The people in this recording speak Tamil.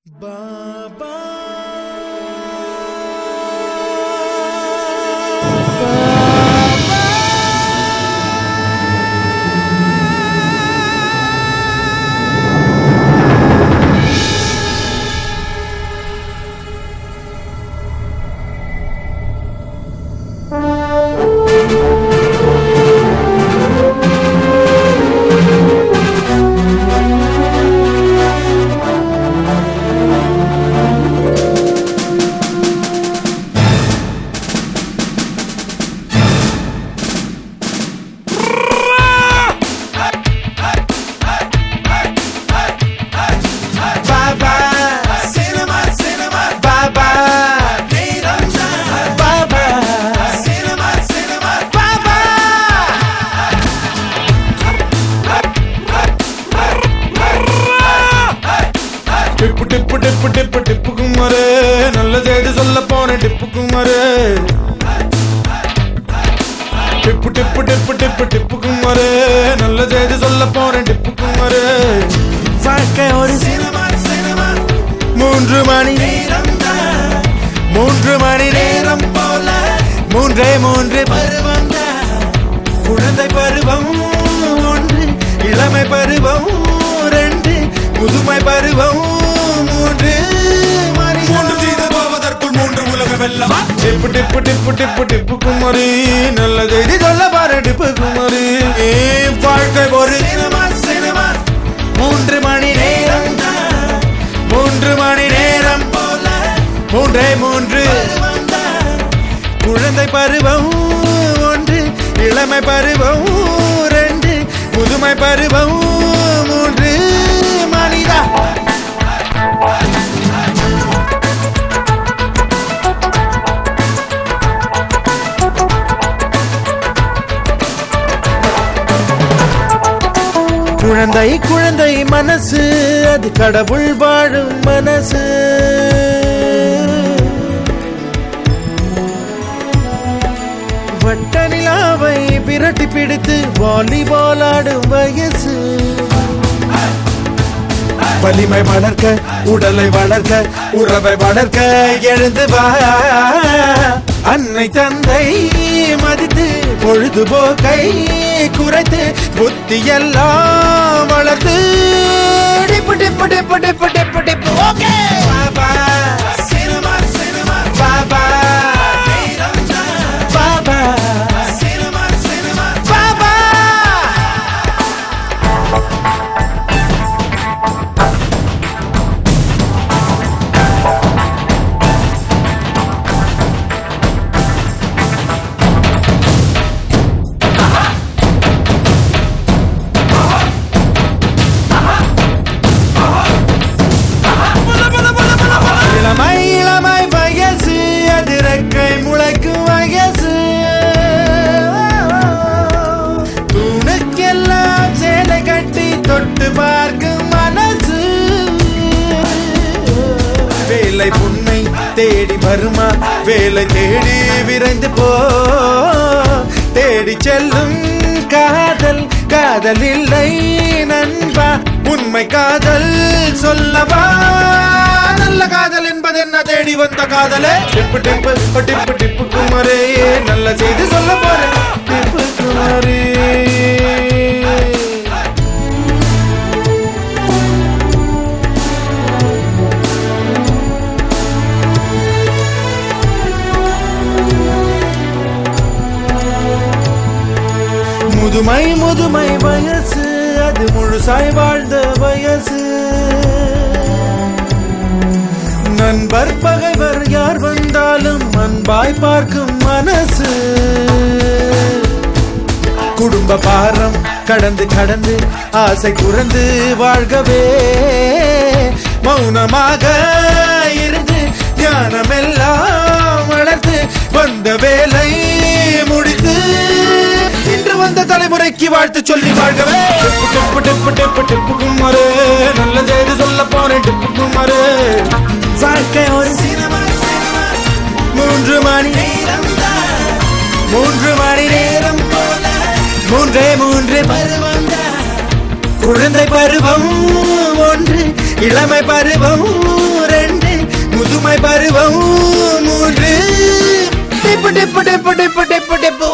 Baba Baba cinema cinema Baba Baba cinema cinema Baba டிப்பு டிப்பு டிப்பு டிப்பு டிப்பு குமாரு நல்ல செய்தி சொல்ல போன டிப்பு குமாரு டிப்பு டிப்பு டிப்பு டிப்பு டிப்பு குமாரு நல்ல செய்தி சொல்ல போன டிப்பு குமாரு வாழ்க்கை ஒரு சினிமா சினிமா மூன்று மணி நேரம் மூன்று மணி நேரம் போல மூன்றே மூன்று பருவம் குழந்தை பருவம் ஒன்று இளமை பருவம் ரெண்டு முதுமை பருவம் மூன்று மணி மூன்று தீது போவதற்குள் மூன்று உலக வெள்ளம் டிப்பு டிப்பு டிப்பு டிப்பு டிப்பு குமரி நல்ல செய்தி சொல்ல பாரு டிப்பு குமரி ஏ வாழ்க்கை ஒரு சினிமா சினிமா மூன்று மணி நேரம் மூன்று மணி நேரம் போல மூன்றே மூன்று குழந்தை பருவம் ஒன்று இளமை பருவம் ரெண்டு முதுமை பருவம் மூன்று மனிதா குழந்தை குழந்தை மனசு அது கடவுள் வாழும் மனசு வட்ட நிலாவை விரட்டி பிடித்து வாலிபால் ஆடும் வயசு வலிமை வளர்க்க உடலை வளர்க்க உறவை வளர்க்க எழுந்து வா அன்னை தந்தை மதித்து பொழுதுபோக்கை குறைத்து புத்தி எல்லாம் வளர்த்து டிப்பு டிப்பு டிப்பு டிப்பு டிப்பு டிப்பு okay Baba cinema cinema Baba Baba cinema cinema Baba இளமை இளமை வயசு அது ரெக்கை முளைக்கும் வயசு தூணுக்கெல்லாம் சேலை கட்டி தொட்டு பார்க்கும் மனசு வேலை புன்னை தேடி வருமா வேலை தேடி விரைந்து போ தேடி செல்லும் காதல் காதல் இல்லை நண்பா உண்மை காதல் சொல்லவா நல்ல காதல் என்பது என்ன தேடி வந்த காதலே டிப்பு டிப்பு டிப்பு டிப்பு குமரே நல்ல செய்தி சொல்ல போறேன் டிப்பு குமரே முதுமை முதுமை வயசு அது முழுசாய் வாழ்ந்த வயசு நண்பர் பகைவர் யார் வந்தாலும் அன்பாய் பார்க்கும் மனசு குடும்ப பாரம் கடந்து கடந்து ஆசை துறந்து வாழ்கவே மௌனமாக இருந்து ஞானமெல்லாம் வளர்த்து வந்த வேலை முடித்து இன்று வந்த தலைமுறைக்கு வாழ்த்து சொல்லி வாழ்கவே டிப்பு டிப்பு டிப்பு டிப்பு டிப்பு குமாரு நல்ல செய்தி சொல்ல போறேன் டிப்பு குமாரு வாழ்க்கை ஒரு சினிமா சினிமா மூன்று மணி நேரம் மூன்று மணி நேரம் போல மூன்றே மூன்று பருவம் குழந்தை பருவம் ஒன்று இளமை பருவம் இளமை பருவம் மூன்று டிப்பு டிப்பு டிப்பு டிப்பு டிப்பு டிப்பு